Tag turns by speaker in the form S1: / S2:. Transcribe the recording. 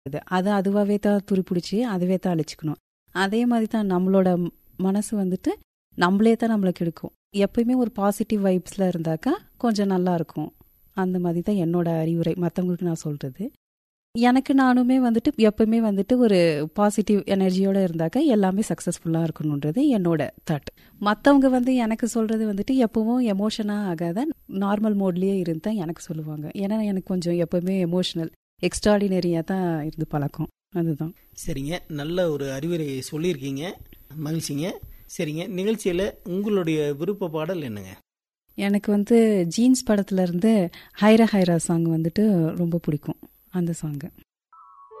S1: இது அது அதுவாகவே தான் துருப்பிடிச்சி அதுவே தான் அழிச்சுக்கணும் அதே மாதிரி தான் நம்மளோட மனசு வந்துட்டு நம்மளே தான் நம்மளை கெடுக்கும் எப்பயுமே ஒரு பாசிட்டிவ் வைப்ஸில் இருந்தாக்கா கொஞ்சம் நல்லா இருக்கும் அந்த மாதிரி தான் என்னோட அறிவுரை மற்றவங்களுக்கு நான் சொல்கிறது எனக்கு நானுமே வந்துட்டு எப்பவுமே வந்துட்டு ஒரு பாசிட்டிவ் எனர்ஜியோட இருந்தாக்கா எல்லாமே சக்ஸஸ்ஃபுல்லாக இருக்கணுன்றது என்னோட தாட் மற்றவங்க வந்து எனக்கு சொல்கிறது வந்துட்டு எப்பவும் எமோஷனாக ஆகாத நார்மல் மோட்லேயே இருந்தால் எனக்கு சொல்லுவாங்க ஏன்னா எனக்கு கொஞ்சம் எப்பவுமே எமோஷனல் எக்ஸ்ட்ராடினரியாக தான் இருந்து பழக்கம் அதுதான்
S2: சரிங்க நல்ல ஒரு அறிவுரை சொல்லியிருக்கீங்க மகிழ்ச்சிங்க சரிங்க நிகழ்ச்சியில் உங்களுடைய விருப்ப பாடல் என்னங்க
S1: எனக்கு வந்து ஜீன்ஸ் படத்துல இருந்து ஹைரா ஹைரா சாங் வந்துட்டு ரொம்ப பிடிக்கும் அந்த சாங்கு